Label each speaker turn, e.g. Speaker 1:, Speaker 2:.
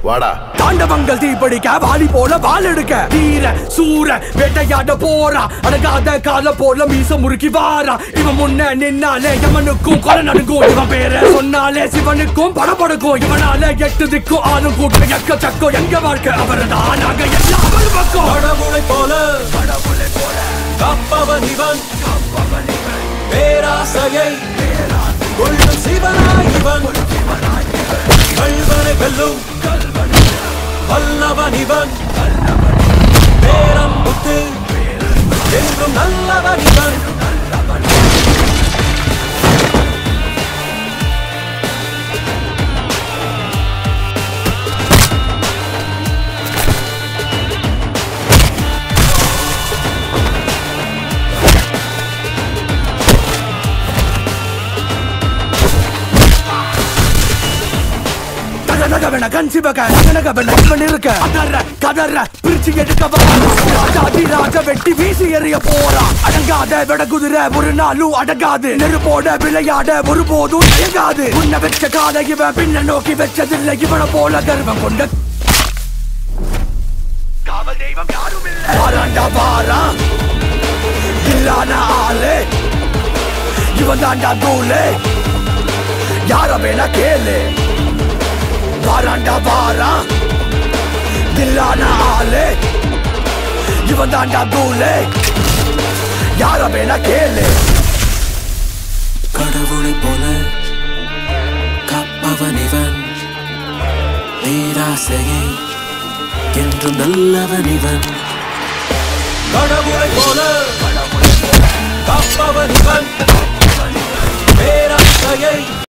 Speaker 1: வாடா
Speaker 2: தாண்டவங்கள் தீப்படிக்க வாலி போல வால் எடுக்க தீர சூர வேட்டையாட போறா அடங்காத கால போல மீச முறுக்கி வாரா இவன் முன்ன நின்னாலே யமனுக்கும் கொலை நடுங்கும் இவன் பேர சொன்னாலே சிவனுக்கும் படபடுக்கும் இவனால எட்டு திக்கும் ஆளும் கூட்டம் எக்க சக்கம் எங்க வாழ்க்கை அவர்தான் நாங்க எல்லாம் அவர் பக்கம்
Speaker 3: கடவுளை போல காப்பவன் இவன் பேராசையை கொள்ளும் சிவனாய் இவன் கல்வனை வெல்லும் வல்லவன் இவன் பேரம் புத்து என்றும் நல்லவன் இவன்
Speaker 2: தகதக வேண கண் சிவக நகநக வேண இவன் இருக்க அதற கதற பிரிச்சு எடுக்க வா ராஜாதி ராஜ வெட்டி வீசி எறிய போறா அடங்காத விட குதிரை ஒரு நாளும் அடங்காது நெருப்போட விளையாட ஒருபோதும் தயங்காது உன்னை வச்ச கால இவன் பின்ன நோக்கி வச்சதில்லை இவனை போல கர்வம் கொண்ட காவல் தெய்வம் யாரும் இல்லை வாராண்டா வாரா இல்லான ஆளு இவன் தாண்டா தூளு யார வேணா கேளு வாராண்டா வாரா தில்லான ஆளு இவன் தாண்டா தூளு யார வேணா கேளு
Speaker 3: கடவுளை போல காப்பவன் இவன் பேராசையை என்றும் நல்லவன் இவன் கடவுளை போல காப்பவன் இவன் பேராசையை